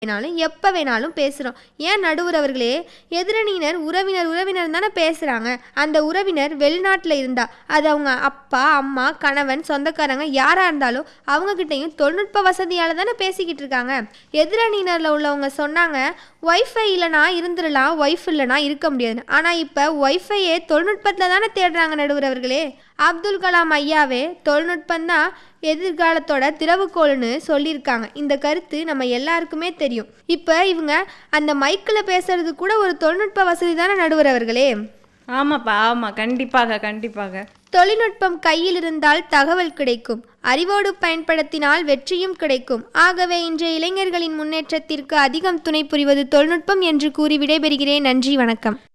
வேணாலும் எப்போ வேணாலும் பேசுகிறோம் ஏன் நடுவர் அவர்களே எதிரணியினர் உறவினர் உறவினர் தானே பேசுகிறாங்க அந்த உறவினர் வெளிநாட்டில் இருந்தா அது அவங்க அப்பா அம்மா கணவன் சொந்தக்காரங்க யாராக இருந்தாலும் அவங்கக்கிட்டையும் தொழில்நுட்ப வசதியால் தானே பேசிக்கிட்டு இருக்காங்க எதிரணியினரில் உள்ளவங்க சொன்னாங்க ஒய்ஃபை இல்லைனா இருந்துடலாம் ஒய்ஃப் இல்லைனா இருக்க முடியாதுன்னு ஆனால் இப்போ ஒய்ஃபையே தொழில்நுட்பத்தில் தானே தேடுறாங்க நடுவர் அவர்களே அப்துல் கலாம் ஐயாவே தொழில்நுட்பம் தான் எதிர்காலத்தோட திறவுகோல்னு சொல்லியிருக்காங்க இந்த கருத்து நம்ம எல்லாருக்குமே தெரியும் இப்போ இவங்க அந்த மைக்கில் பேசுறது கூட ஒரு தொழில்நுட்ப வசதி தானே நடுவர் அவர்களே ஆமாப்பா ஆமாம் கண்டிப்பாக கண்டிப்பாக தொழில்நுட்பம் கையில் இருந்தால் தகவல் கிடைக்கும் அறிவோடு பயன்படுத்தினால் வெற்றியும் கிடைக்கும் ஆகவே இன்றைய இளைஞர்களின் முன்னேற்றத்திற்கு அதிகம் துணை புரிவது தொழில்நுட்பம் என்று கூறி விடைபெறுகிறேன் நன்றி வணக்கம்